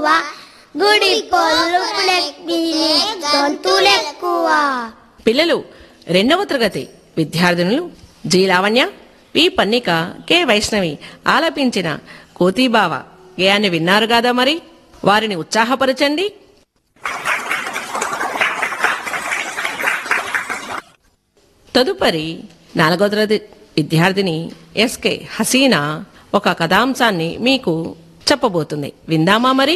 గుడి పొల్లుపులెక్కినే గొంతులెక్కువ పిల్లలు రెండవ తరగతి విద్యార్థినులు G Lavanya P Pannika K Vaishnavi ఆలపించిన కోతీబావ గేయాన్ని విన్నారు కదా మరి వారిని ఉత్సాహపరచండి తదుపరి నాలుగో తరగతి విద్యార్థిని ఎస్కే హసీనా ఒక కథాంశాన్ని మీకు చెప్పబోతుంది విందామా మరి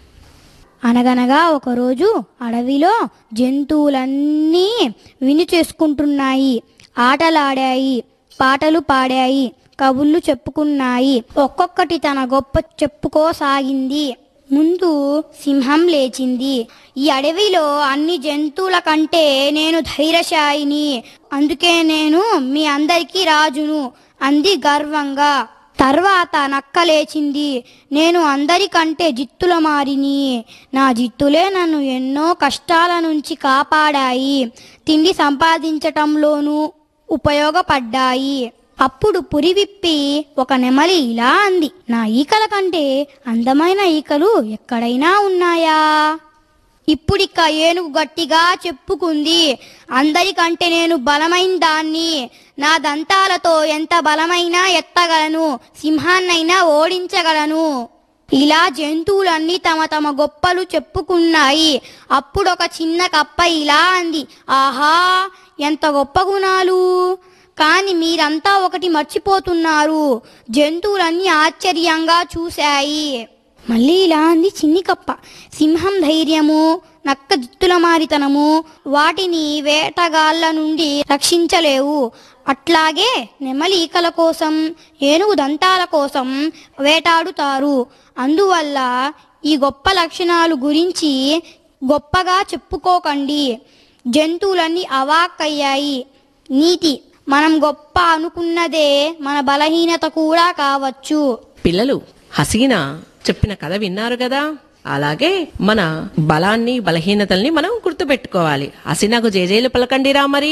అనగనగా ఒకరోజు అడవిలో జంతువులన్నీ విని చేసుకుంటున్నాయి ఆటలాడాయి పాటలు పాడాయి కబుర్లు చెప్పుకున్నాయి ఒక్కొక్కటి తన గొప్ప చెప్పుకోసాగింది ముందు సింహం లేచింది ఈ అడవిలో అన్ని జంతువుల కంటే నేను ధైర్యశాయిని అందుకే నేను మీ అందరికీ రాజును అంది గర్వంగా తర్వాత నక్క లేచింది నేను అందరికంటే జిత్తుల మారిని నా జిత్తులే నన్ను ఎన్నో కష్టాల నుంచి కాపాడాయి తిండి సంపాదించటంలోనూ ఉపయోగపడ్డాయి అప్పుడు పురి విప్పి ఒక నెమలి ఇలా అంది నా ఈకల కంటే అందమైన ఈకలు ఎక్కడైనా ఉన్నాయా ఇప్పుడిక ఏనుగు గట్టిగా చెప్పుకుంది అందరికంటే నేను బలమైన దాన్ని నా దంతాలతో ఎంత బలమైనా ఎత్తగలను సింహాన్నైనా ఓడించగలను ఇలా జంతువులన్నీ తమ తమ గొప్పలు చెప్పుకున్నాయి అప్పుడు ఒక చిన్న కప్ప ఇలా అంది ఆహా ఎంత గొప్ప గుణాలు కాని మీరంతా ఒకటి మర్చిపోతున్నారు జంతువులన్నీ ఆశ్చర్యంగా చూశాయి మళ్ళీ ఇలా అంది చిన్ని కప్ప సింహం ధైర్యము నక్క జిత్తుల మారితనము వాటిని వేటగాళ్ళ నుండి రక్షించలేవు అట్లాగే నెమలి ఈకల కోసం ఏనుగు దంతాల కోసం వేటాడుతారు అందువల్ల ఈ గొప్ప లక్షణాలు గురించి గొప్పగా చెప్పుకోకండి జంతువులన్నీ అవాక్కయ్యాయి నీతి మనం గొప్ప అనుకున్నదే మన బలహీనత కూడా కావచ్చు పిల్లలు హసీనా చెప్పిన కథ విన్నారు కదా అలాగే మన బలాన్ని బలహీనతల్ని మనం గుర్తుపెట్టుకోవాలి హసీనాకు జేజేలు పలకండిరా మరి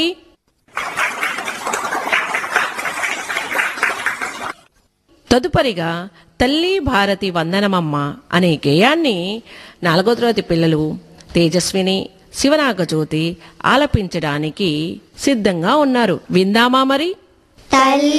తదుపరిగా తల్లి భారతి వందనమమ్మ అనే గేయాన్ని నాలుగో తరగతి పిల్లలు తేజస్విని శివనాగజ్యోతి ఆలపించడానికి సిద్ధంగా ఉన్నారు విందామా మరి తల్లి